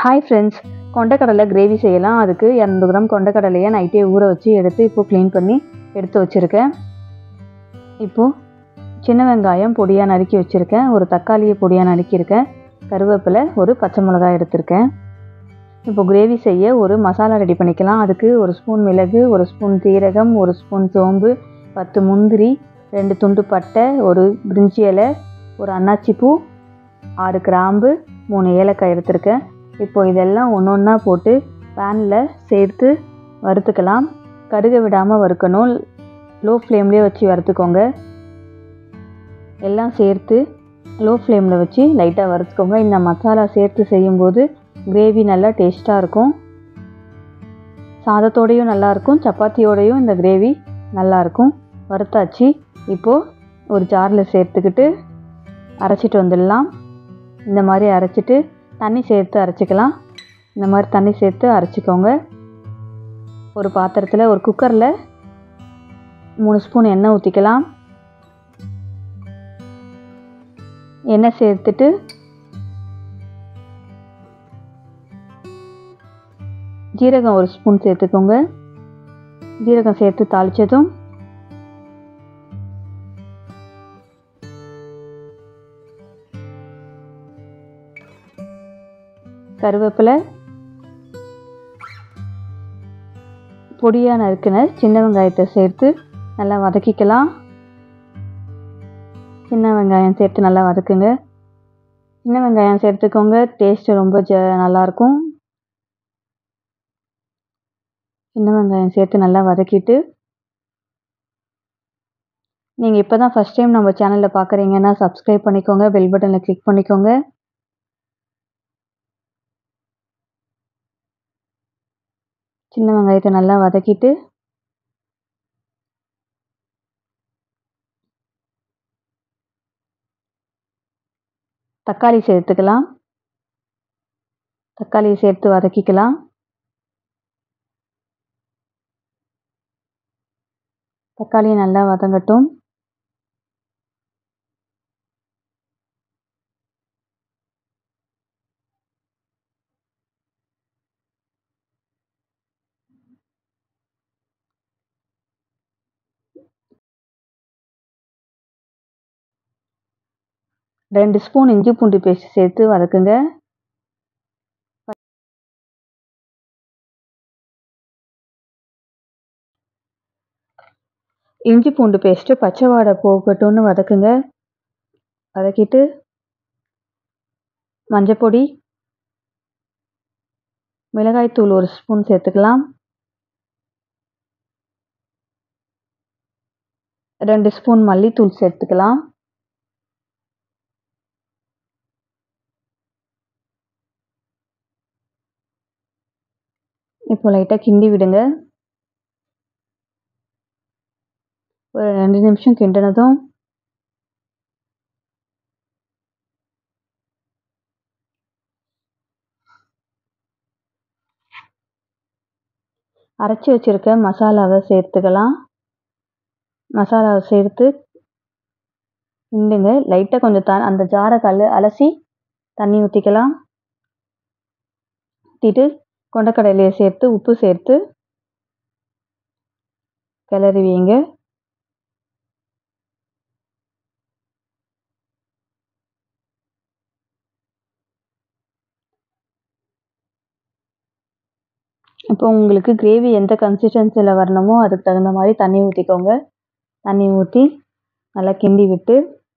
hi friends கொண்டக்கடலை gravy செய்யலாம் அதுக்கு இரநூறு கிராம் கொண்டக்கடலையை நைட்டே ஊற வச்சு எடுத்து இப்போது க்ளீன் பண்ணி எடுத்து வச்சுருக்கேன் இப்போது சின்ன வெங்காயம் பொடியாக நறுக்கி வச்சுருக்கேன் ஒரு தக்காளியை பொடியாக நறுக்கியிருக்கேன் கருவேப்பிலை ஒரு பச்சை மிளகாய் எடுத்திருக்கேன் இப்போ கிரேவி செய்ய ஒரு மசாலா ரெடி பண்ணிக்கலாம் அதுக்கு ஒரு ஸ்பூன் மிளகு ஒரு ஸ்பூன் சீரகம் ஒரு ஸ்பூன் சோம்பு பத்து முந்திரி ரெண்டு துண்டு பட்டை ஒரு பிரிஞ்சி இலை ஒரு அன்னாச்சி பூ ஆறு கிராம்பு மூணு ஏலக்காய் எடுத்திருக்கேன் இப்போ இதெல்லாம் ஒன்று ஒன்றா போட்டு பேனில் சேர்த்து வறுத்துக்கலாம் கருக விடாமல் வறுக்கணும் லோ ஃப்ளேம்லேயே வச்சு வறுத்துக்கோங்க எல்லாம் சேர்த்து லோ ஃப்ளேமில் வச்சு லைட்டாக வறுத்துக்கோங்க இந்த மசாலா சேர்த்து செய்யும்போது கிரேவி நல்லா டேஸ்ட்டாக இருக்கும் சாதத்தோடையும் நல்லாயிருக்கும் சப்பாத்தியோடையும் இந்த கிரேவி நல்லாயிருக்கும் வறுத்தாச்சு இப்போது ஒரு ஜாரில் சேர்த்துக்கிட்டு அரைச்சிட்டு வந்துடலாம் இந்த மாதிரி அரைச்சிட்டு தண்ணி சேர்த்து அரைச்சிக்கலாம் இந்த மாதிரி தண்ணி சேர்த்து அரைச்சிக்கோங்க ஒரு பாத்திரத்தில் ஒரு குக்கரில் மூணு ஸ்பூன் எண்ணெய் ஊற்றிக்கலாம் எண்ணெய் சேர்த்துட்டு ஜீரகம் ஒரு ஸ்பூன் சேர்த்துக்கோங்க ஜீரகம் சேர்த்து தாளித்ததும் கருவேப்பிலை பொடியாக நறுக்கின சின்ன வெங்காயத்தை சேர்த்து நல்லா வதக்கிக்கலாம் சின்ன வெங்காயம் சேர்த்து நல்லா வதக்குங்க சின்ன வெங்காயம் சேர்த்துக்கோங்க டேஸ்ட்டு ரொம்ப ஜ நல்லாயிருக்கும் சின்ன வெங்காயம் சேர்த்து நல்லா வதக்கிட்டு நீங்கள் இப்போ தான் ஃபஸ்ட் டைம் நம்ம சேனலில் பார்க்குறீங்கன்னா சப்ஸ்கிரைப் பண்ணிக்கோங்க பெல் பட்டனில் கிளிக் பண்ணிக்கோங்க சின்ன வெங்காயத்தை நல்லா வதக்கிட்டு தக்காளி சேர்த்துக்கலாம் தக்காளியை சேர்த்து வதக்கிக்கலாம் தக்காளி நல்லா வதங்கட்டும் ரெண்டு ஸ்பூன் இஞ்சி பூண்டு பேஸ்ட் சேர்த்து வதக்குங்க இஞ்சி பூண்டு பேஸ்ட்டு பச்சை வாடை போகட்டும்னு வதக்குங்க வதக்கிட்டு மஞ்சப்பொடி மிளகாய்த்தூள் ஒரு ஸ்பூன் சேர்த்துக்கலாம் ரெண்டு ஸ்பூன் மல்லித்தூள் சேர்த்துக்கலாம் இப்போ லைட்டாக கிண்டி விடுங்க ஒரு ரெண்டு நிமிஷம் கிண்டினதும் அரைச்சி வச்சுருக்க மசாலாவை சேர்த்துக்கலாம் மசாலாவை சேர்த்து கிண்டுங்க லைட்டாக கொஞ்சம் த அந்த ஜாரை கல் அலசி தண்ணி ஊற்றிக்கலாம் ஊற்றிட்டு கொண்டக்கடலையை சேர்த்து உப்பு சேர்த்து கிளறி வைங்க இப்போ உங்களுக்கு கிரேவி எந்த கன்சிஸ்டன்சியில் வரணுமோ அதுக்கு தகுந்த மாதிரி தண்ணி ஊற்றிக்கோங்க தண்ணி ஊற்றி நல்லா கிண்டி விட்டு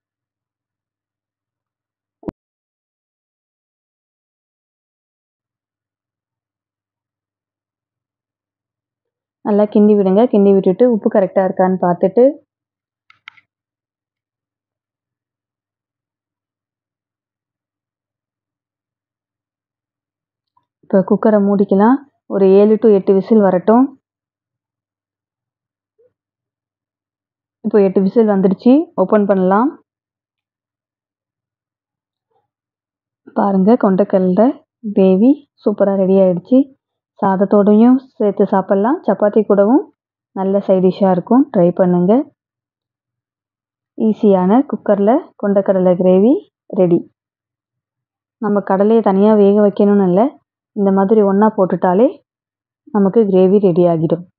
நல்லா கிண்டி விடுங்க கிண்டி விட்டுட்டு உப்பு கரெக்டாக இருக்கான்னு பார்த்துட்டு இப்போ குக்கரை மூடிக்கலாம் ஒரு ஏழு டு எட்டு விசில் வரட்டும் இப்போ எட்டு விசில் வந்துடுச்சு ஓப்பன் பண்ணலாம் பாருங்கள் கொண்டக்கடலை கிரேவி சூப்பராக ரெடி ஆகிடுச்சு சாதத்தோடையும் சேர்த்து சாப்பிட்லாம் சப்பாத்தி கூடவும் நல்ல சைடிஷ்ஷாக இருக்கும் ட்ரை பண்ணுங்கள் ஈஸியான குக்கரில் கொண்டக்கடலை கிரேவி ரெடி நம்ம கடலையை தனியாக வேக வைக்கணும்னு இல்லை இந்த மாதிரி ஒன்றா போட்டுட்டாலே நமக்கு கிரேவி ரெடி ஆகிடும்